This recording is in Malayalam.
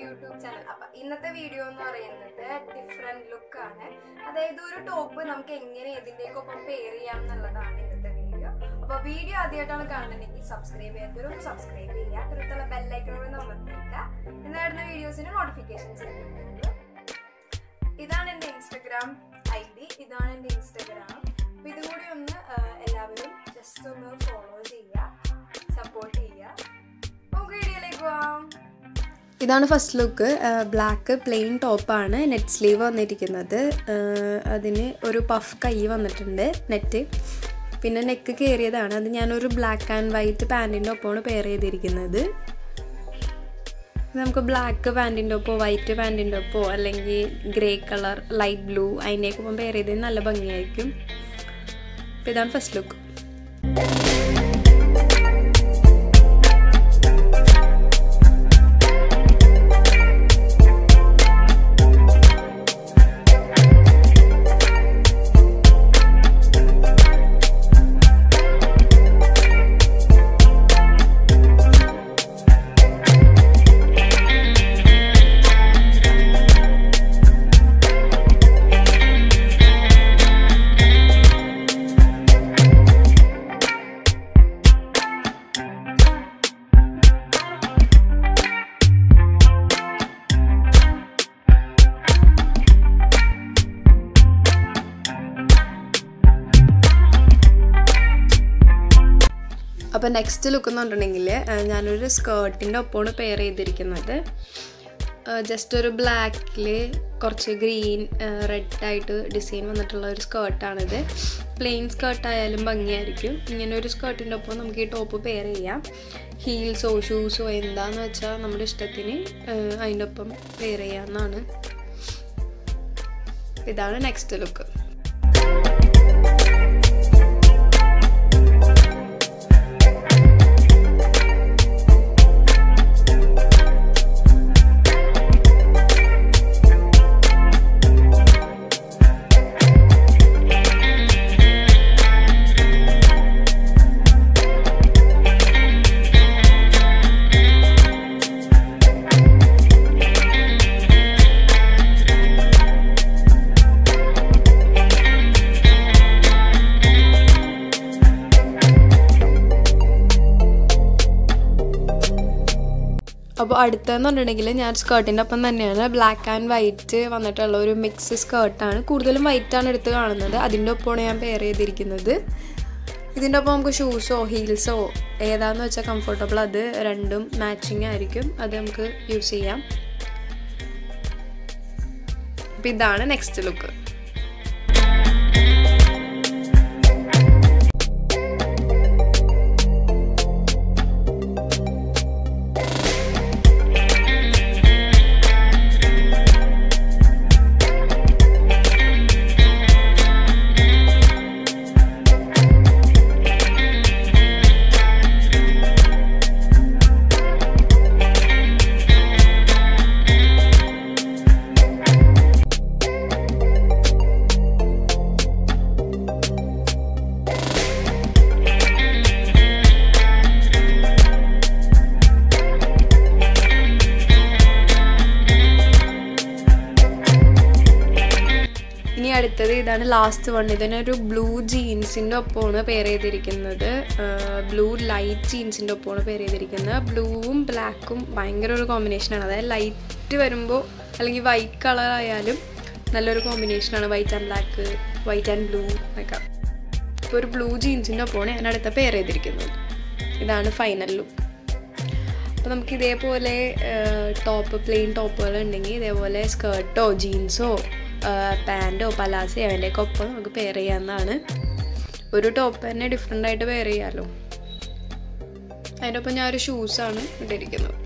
യൂട്യൂബ് ചാനൽ അപ്പൊ ഇന്നത്തെ വീഡിയോ എന്ന് പറയുന്നത് ഡിഫറെന്റ് ലുക്ക് ആണ് അതായത് ഒരു ടോപ്പ് നമുക്ക് എങ്ങനെ ഇതിന്റെയൊക്കെ ഒപ്പം പെയർ ചെയ്യാം എന്നുള്ളതാണ് ഇന്നത്തെ വീഡിയോ അപ്പൊ വീഡിയോ ആദ്യമായിട്ടാണ് കാണുന്നുണ്ടെങ്കിൽ സബ്സ്ക്രൈബ് ചെയ്യാത്തവരും സബ്സ്ക്രൈബ് ചെയ്യുക അടുത്തുള്ള ബെല്ലൈക്കണോട് അമർത്തിക്കുക എന്നായിരുന്ന വീഡിയോസിന് നോട്ടിഫിക്കേഷൻസ് കിട്ടുന്നത് ഇതാണ് എൻ്റെ ഇൻസ്റ്റഗ്രാം ഐ ഡി ഇതാണ് എൻ്റെ ഇൻസ്റ്റഗ്രാം അപ്പൊ ഇതും കൂടി ഒന്ന് ആ, എല്ലാവരും ജസ്റ്റ് ഒന്ന് ഫോളോ ചെയ്യുക സപ്പോർട്ട് ചെയ്യുക നമുക്ക് വീഡിയോയിലേക്ക് പോവാം ഇതാണ് ഫസ്റ്റ് ലുക്ക് ബ്ലാക്ക് പ്ലെയിൻ ടോപ്പാണ് നെറ്റ് സ്ലീവ് വന്നിരിക്കുന്നത് ആഹ് അതിന് ഒരു പഫ് കൈ വന്നിട്ടുണ്ട് നെറ്റ് പിന്നെ നെക്ക് കയറിയതാണ് അത് ഞാനൊരു ബ്ലാക്ക് ആൻഡ് വൈറ്റ് പാൻറ്റിൻ്റെ ഒപ്പമാണ് പെയർ ചെയ്തിരിക്കുന്നത് ഇത് നമുക്ക് ബ്ലാക്ക് പാൻറ്റിൻ്റെ ഒപ്പോ വൈറ്റ് പാൻറ്റിൻ്റെ ഒപ്പോ അല്ലെങ്കിൽ ഗ്രേ കളർ ലൈറ്റ് ബ്ലൂ അതിൻ്റെയൊക്കെ ഒപ്പം പെയർ ചെയ്തത് നല്ല ഭംഗിയായിരിക്കും അപ്പോൾ ഇതാണ് ഫസ്റ്റ് ലുക്ക് അപ്പോൾ നെക്സ്റ്റ് ലുക്ക് എന്ന് പറഞ്ഞിട്ടുണ്ടെങ്കിൽ ഞാനൊരു സ്കേർട്ടിൻ്റെ ഒപ്പമാണ് പെയർ ചെയ്തിരിക്കുന്നത് ജസ്റ്റ് ഒരു ബ്ലാക്കിൽ കുറച്ച് ഗ്രീൻ റെഡ് ആയിട്ട് ഡിസൈൻ വന്നിട്ടുള്ള ഒരു സ്കേർട്ടാണിത് പ്ലെയിൻ സ്കേർട്ടായാലും ഭംഗിയായിരിക്കും ഇങ്ങനെ ഒരു സ്കേർട്ടിൻ്റെ ഒപ്പം നമുക്ക് ഈ ടോപ്പ് പെയർ ചെയ്യാം ഹീൽസോ ഷൂസോ എന്താന്ന് വെച്ചാൽ നമ്മുടെ ഇഷ്ടത്തിന് ഏഹ്, അതിൻ്റെ ഒപ്പം പെയർ ചെയ്യാവുന്നതാണ് ഇതാണ് നെക്സ്റ്റ് ലുക്ക് അപ്പോൾ അടുത്തതെന്ന് പറഞ്ഞിട്ടുണ്ടെങ്കിൽ ഞാൻ സ്കേർട്ടിൻ്റെ ഒപ്പം തന്നെയാണ് ബ്ലാക്ക് ആൻഡ് വൈറ്റ് വന്നിട്ടുള്ള ഒരു മിക്സ് സ്കേർട്ടാണ് കൂടുതലും വൈറ്റാണ് എടുത്ത് കാണുന്നത് അതിൻ്റെ ഒപ്പമാണ് ഞാൻ പെയർ ചെയ്തിരിക്കുന്നത് ഇതിൻ്റെ ഒപ്പം നമുക്ക് ഷൂസോ ഹീൽസോ ഏതാന്ന് വെച്ചാൽ കംഫർട്ടബിൾ അത് രണ്ടും മാച്ചിങ് ആയിരിക്കും അത് നമുക്ക് യൂസ് ചെയ്യാം അപ്പം ഇതാണ് നെക്സ്റ്റ് ലുക്ക് ഇനി അടുത്തത് ഇതാണ് ലാസ്റ്റ് വൺ ഇതിനൊരു ബ്ലൂ ജീൻസിൻ്റെ ഒപ്പമാണ് പെയർ ചെയ്തിരിക്കുന്നത് ബ്ലൂ ലൈറ്റ് ജീൻസിൻ്റെ ഒപ്പമാണ് പെയർ ചെയ്തിരിക്കുന്നത് ബ്ലൂവും ബ്ലാക്കും ഭയങ്കര ഒരു കോമ്പിനേഷനാണ് അതായത് ലൈറ്റ് വരുമ്പോൾ അല്ലെങ്കിൽ വൈറ്റ് കളർ ആയാലും നല്ലൊരു കോമ്പിനേഷനാണ് white and black white and blue ഒക്കെ ഇപ്പോൾ ഒരു ബ്ലൂ ജീൻസിൻ്റെ ഒപ്പമാണ് ഞാൻ അടുത്ത പെയർ ചെയ്തിരിക്കുന്നത് ഇതാണ് ഫൈനൽ ലുക്ക് അപ്പോൾ നമുക്ക് ഇതേപോലെ ടോപ്പ് പ്ലെയിൻ ടോപ്പുകൾ ഉണ്ടെങ്കിൽ ഇതേപോലെ സ്കേർട്ടോ ജീൻസോ പാൻറ്റോ പലാസയോ അതിൻ്റെയൊക്കെ ഒപ്പം നമുക്ക് പെയർ ചെയ്യാവുന്നതാണ് ഒരു ടോപ്പ് തന്നെ ഡിഫറെൻ്റ് ആയിട്ട് പെയർ ചെയ്യാമല്ലോ അതിൻ്റെ ഒപ്പം ഞാൻ ഒരു ഷൂസാണ് ഇട്ടിരിക്കുന്നത്